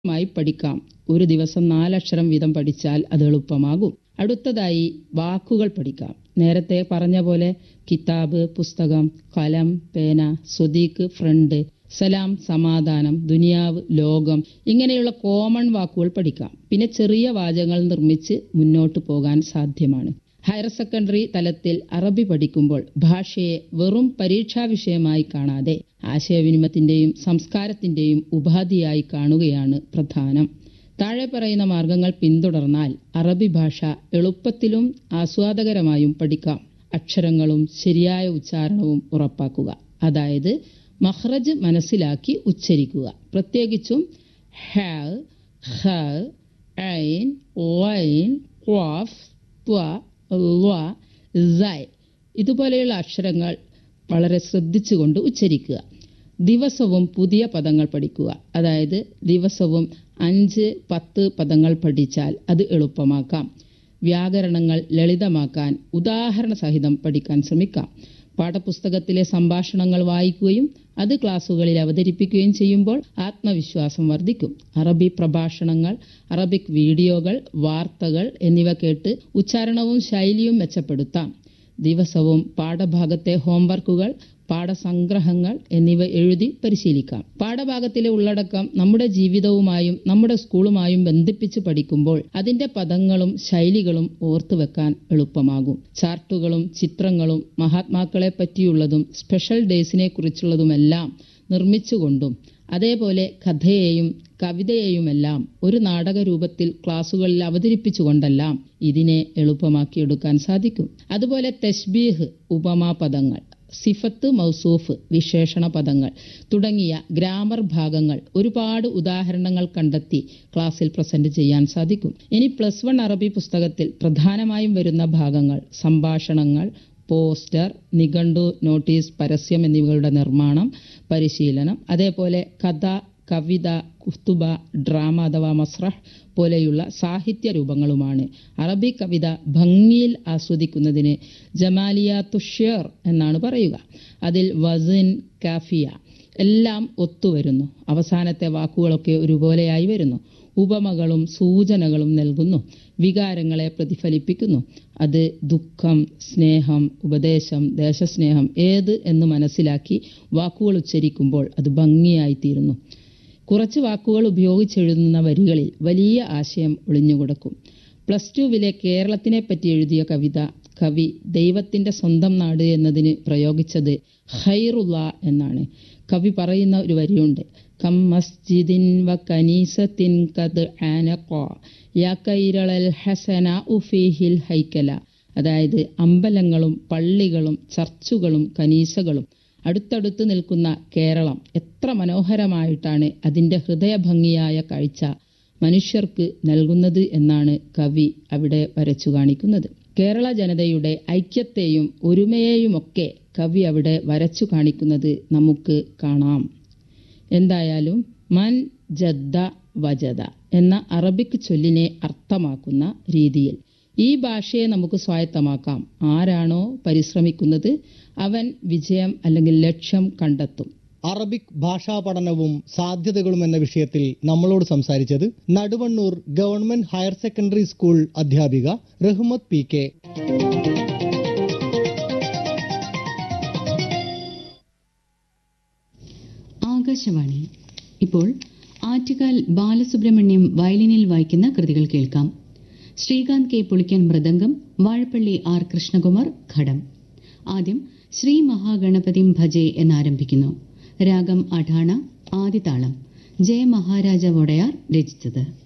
മായി പഠിക്കാം ഒരു ദിവസം നാലക്ഷരം വീതം പഠിച്ചാൽ അത് എളുപ്പമാകും അടുത്തതായി വാക്കുകൾ പഠിക്കാം നേരത്തെ പറഞ്ഞ പോലെ കിതാബ് പുസ്തകം കലം പേന സ്വദീഖ് ഫ്രണ്ട് സലാം സമാധാനം ദുനിയാവ് ലോകം ഇങ്ങനെയുള്ള കോമൺ വാക്കുകൾ പഠിക്കാം പിന്നെ ചെറിയ വാചകങ്ങൾ നിർമ്മിച്ച് മുന്നോട്ട് പോകാൻ സാധ്യമാണ് ഹയർ സെക്കൻഡറി തലത്തിൽ അറബി പഠിക്കുമ്പോൾ ഭാഷയെ വെറും പരീക്ഷാ വിഷയമായി കാണാതെ ആശയവിനിമയത്തിന്റെയും സംസ്കാരത്തിന്റെയും ഉപാധിയായി കാണുകയാണ് പ്രധാനം താഴെ പറയുന്ന മാർഗങ്ങൾ പിന്തുടർന്നാൽ അറബി ഭാഷ എളുപ്പത്തിലും ആസ്വാദകരമായും പഠിക്കാം അക്ഷരങ്ങളും ശരിയായ ഉച്ചാരണവും ഉറപ്പാക്കുക അതായത് മഹ്റജ് മനസ്സിലാക്കി ഉച്ചരിക്കുക പ്രത്യേകിച്ചും ഹ ഹ ഐൻ ലൈൻ ഖാഫ് ത്വ ള സൈ ഇതുപോലെയുള്ള അക്ഷരങ്ങൾ വളരെ ശ്രദ്ധിച്ചുകൊണ്ട് ഉച്ചരിക്കുക ദിവസവും പുതിയ പദങ്ങൾ പഠിക്കുക അതായത് ദിവസവും അഞ്ച് പത്ത് പദങ്ങൾ പഠിച്ചാൽ അത് എളുപ്പമാക്കാം വ്യാകരണങ്ങൾ ലളിതമാക്കാൻ ഉദാഹരണ സഹിതം പഠിക്കാൻ ശ്രമിക്കാം പാഠപുസ്തകത്തിലെ സംഭാഷണങ്ങൾ വായിക്കുകയും അത് ക്ലാസ്സുകളിൽ അവതരിപ്പിക്കുകയും ചെയ്യുമ്പോൾ ആത്മവിശ്വാസം വർദ്ധിക്കും അറബി പ്രഭാഷണങ്ങൾ അറബിക് വീഡിയോകൾ വാർത്തകൾ എന്നിവ കേട്ട് ഉച്ചാരണവും ശൈലിയും മെച്ചപ്പെടുത്താം ദിവസവും പാഠഭാഗത്തെ ഹോംവർക്കുകൾ പാഠസംഗ്രഹങ്ങൾ എന്നിവ എഴുതി പരിശീലിക്കാം പാഠഭാഗത്തിലെ ഉള്ളടക്കം നമ്മുടെ ജീവിതവുമായും നമ്മുടെ സ്കൂളുമായും ബന്ധിപ്പിച്ച് പഠിക്കുമ്പോൾ അതിന്റെ പദങ്ങളും ശൈലികളും ഓർത്തുവെക്കാൻ എളുപ്പമാകും ചാർട്ടുകളും ചിത്രങ്ങളും മഹാത്മാക്കളെ പറ്റിയുള്ളതും സ്പെഷ്യൽ ഡേയ്സിനെ കുറിച്ചുള്ളതുമെല്ലാം നിർമ്മിച്ചുകൊണ്ടും അതേപോലെ കഥയെയും കവിതയെയുമെല്ലാം ഒരു നാടക രൂപത്തിൽ ക്ലാസുകളിൽ അവതരിപ്പിച്ചുകൊണ്ടെല്ലാം ഇതിനെ എളുപ്പമാക്കിയെടുക്കാൻ സാധിക്കും അതുപോലെ തെഷ്ബീഹ് ഉപമാ പദങ്ങൾ സിഫത്ത് മൗസൂഫ് വിശേഷണ പദങ്ങൾ തുടങ്ങിയ ഗ്രാമർ ഭാഗങ്ങൾ ഒരുപാട് ഉദാഹരണങ്ങൾ കണ്ടെത്തി ക്ലാസ്സിൽ പ്രസന്റ് ചെയ്യാൻ സാധിക്കും ഇനി പ്ലസ് വൺ അറബി പുസ്തകത്തിൽ പ്രധാനമായും വരുന്ന ഭാഗങ്ങൾ സംഭാഷണങ്ങൾ പോസ്റ്റർ നിഘണ്ടു നോട്ടീസ് പരസ്യം എന്നിവയുടെ നിർമ്മാണം പരിശീലനം അതേപോലെ കഥ കവിത കുത്തുബ ഡ്രാമ അഥവാ മസ്രഹ് പോലെയുള്ള സാഹിത്യ രൂപങ്ങളുമാണ് അറബി കവിത ഭംഗിയിൽ ആസ്വദിക്കുന്നതിന് ജമാലിയ തുഷ്യർ എന്നാണ് പറയുക അതിൽ വസിൻ കാഫിയ എല്ലാം ഒത്തുവരുന്നു അവസാനത്തെ വാക്കുകളൊക്കെ ഒരുപോലെയായി വരുന്നു ഉപമകളും സൂചനകളും നൽകുന്നു വികാരങ്ങളെ പ്രതിഫലിപ്പിക്കുന്നു അത് ദുഃഖം സ്നേഹം ഉപദേശം ദേശസ്നേഹം ഏത് എന്ന് മനസ്സിലാക്കി വാക്കുകൾ ഉച്ചരിക്കുമ്പോൾ അത് ഭംഗിയായിത്തീരുന്നു കുറച്ച് വാക്കുകൾ ഉപയോഗിച്ചെഴുതുന്ന വരികളിൽ വലിയ ആശയം ഒളിഞ്ഞുകൊടുക്കും പ്ലസ് ടുവിലെ കേരളത്തിനെ പറ്റി എഴുതിയ കവിത കവി ദൈവത്തിന്റെ സ്വന്തം നാട് എന്നതിന് പ്രയോഗിച്ചത് ഖൈറുള്ള എന്നാണ് കവി പറയുന്ന ഒരു വരിയുണ്ട് കം മസ്ജിദിൻ വ കനീസത്തിൻ കത് ആനഖ യാ കൈരളൽ ഹസന ഉഫീഹിൽ ഹൈക്കല അതായത് അമ്പലങ്ങളും പള്ളികളും ചർച്ചുകളും കനീസകളും അടുത്തടുത്ത് നിൽക്കുന്ന കേരളം എത്ര മനോഹരമായിട്ടാണ് അതിൻ്റെ ഹൃദയഭംഗിയായ കാഴ്ച മനുഷ്യർക്ക് നൽകുന്നത് എന്നാണ് കവി അവിടെ വരച്ചു കാണിക്കുന്നത് കേരള ജനതയുടെ ഐക്യത്തെയും ഒരുമയെയുമൊക്കെ കവി അവിടെ വരച്ചു കാണിക്കുന്നത് നമുക്ക് കാണാം എന്തായാലും മൻ ജദ്ദ വജദ എന്ന അറബിക് ചൊല്ലിനെ അർത്ഥമാക്കുന്ന രീതിയിൽ ഈ ഭാഷയെ നമുക്ക് സ്വായത്തമാക്കാം ആരാണോ പരിശ്രമിക്കുന്നത് അവൻ വിജയം അല്ലെങ്കിൽ ലക്ഷ്യം കണ്ടെത്തും അറബിക് ഭാഷാ പഠനവും സാധ്യതകളും എന്ന വിഷയത്തിൽ നമ്മളോട് സംസാരിച്ചത് Naduvannur government higher secondary school അധ്യാപിക റഹ്മത്ത് പി കെ ആകാശവാണി ഇപ്പോൾ ആറ്റുകാൽ ബാലസുബ്രഹ്മണ്യം വയലിനിൽ വായിക്കുന്ന കൃതികൾ കേൾക്കാം ശ്രീകാന്ത് കെ പുളിക്കൻ മൃദംഗം വാഴപ്പള്ളി ആർ കൃഷ്ണകുമാർ ഘടം ആദ്യം ശ്രീ മഹാഗണപതിം ഭജെ എന്നാരംഭിക്കുന്നു രാഗം അഠാണ ആദിതാളം ജയ മഹാരാജ വൊടയാർ രചിച്ചത്